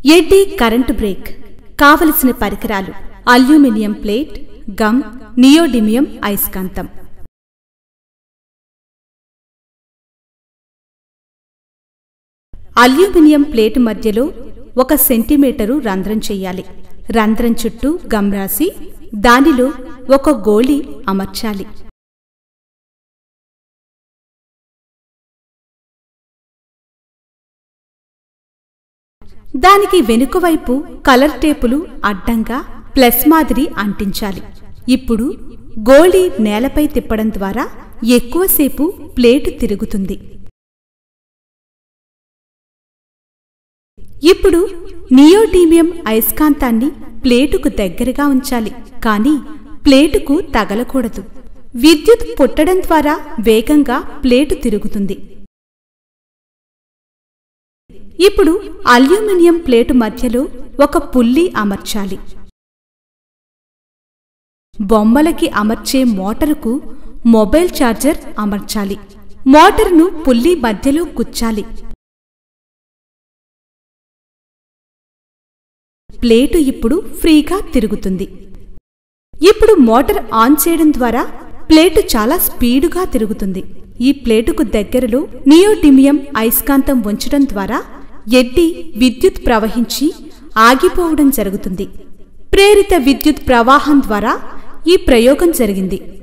eddy current break కావలసిన పరికరాలు aluminium plate gum neodymium అయస్కాంతం అల్యూమినియం ప్లేట్ మధ్యలో ఒక సెంటీమీటరు రంధ్రం చెయ్యాలి రంధ్రం చుట్టూ గమ్ రాసి దానిలో ఒక గోళి అమర్చాలి దానికి వెనుకవైపు కలర్ టేపులు అడ్డంగా ప్లస్ మాదిరి అంటించాలి ఇప్పుడు గోళీ నేలపై తిప్పడం ద్వారా ఎక్కువసేపు ప్లేటు తిరుగుతుంది ఇప్పుడు నియోడీమియం అయస్కాంతాన్ని ప్లేటుకు దగ్గరగా ఉంచాలి కానీ ప్లేటుకు తగలకూడదు విద్యుత్ పుట్టడం ద్వారా వేగంగా ప్లేటు తిరుగుతుంది ఇప్పుడు అల్యూమినియం ప్లేటు మధ్యలో ఒక పుల్లి అమర్చాలి బొమ్మలకి అమర్చే మోటారుకు మొబైల్ ఛార్జర్ అమర్చాలి మోటారును పుల్లి మధ్యలో గుచ్చాలి ప్లేటు ఇప్పుడు ఫ్రీగా తిరుగుతుంది ఇప్పుడు మోటార్ ఆన్ చేయడం ద్వారా ప్లేటు చాలా స్పీడుగా తిరుగుతుంది ఈ ప్లేటుకు దగ్గరలో నియోడిమియం అయస్కాంతం ఉంచడం ద్వారా ఎడ్డి విద్యుత్ ప్రవహించి ఆగిపోవడం జరుగుతుంది ప్రేరిత విద్యుత్ ప్రవాహం ద్వారా ఈ ప్రయోగం జరిగింది